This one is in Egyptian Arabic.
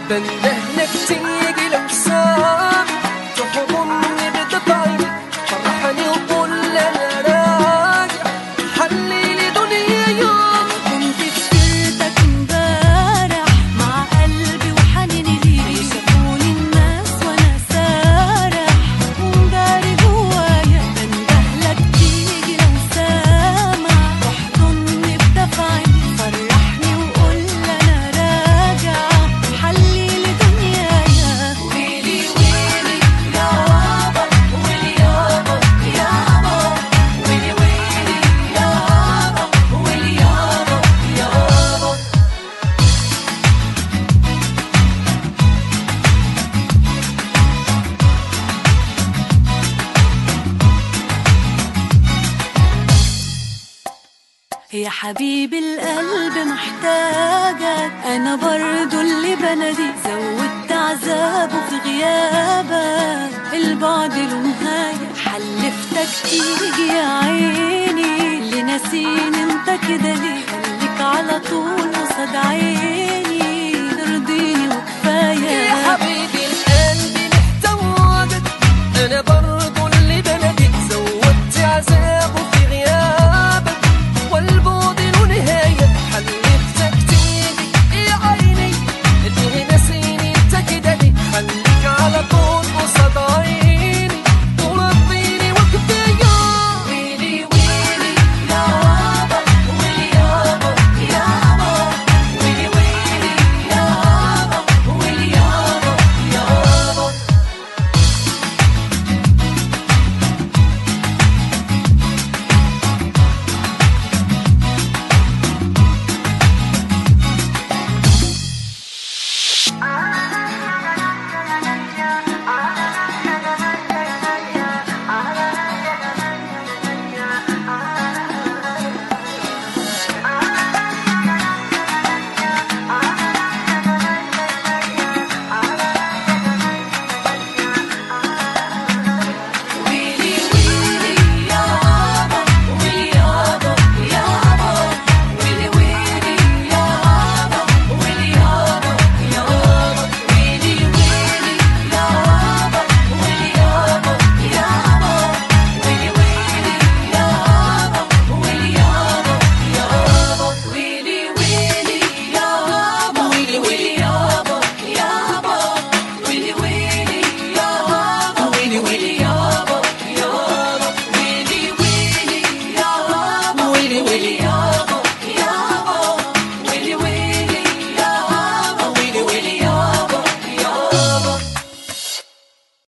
بندهلك تيجي لو سامي تحضني بتطعمي فرحني وقول انا راجع حليلي دنيا يوم كنت في سيرتك امبارح مع قلبي وحنيني ليك شافوني الناس وانا سارح ومداري جوايا بندهلك تيجي لو سامع تحضني بدفعي فرحني وقول انا راجع حليلي دنيايا ويلي ويلي يا بابا ويلي يابا يابا ويلي ويلي يا بابا ويلي يابا يابا يا حبيبي القلب محتاجك انا برضو اللي بنادي زودت عذابه في غيابك البعد له نهاية حلفتك تيجي يا عيني اللي ناسيني انت كده ليه خليك على طول قصاد عيني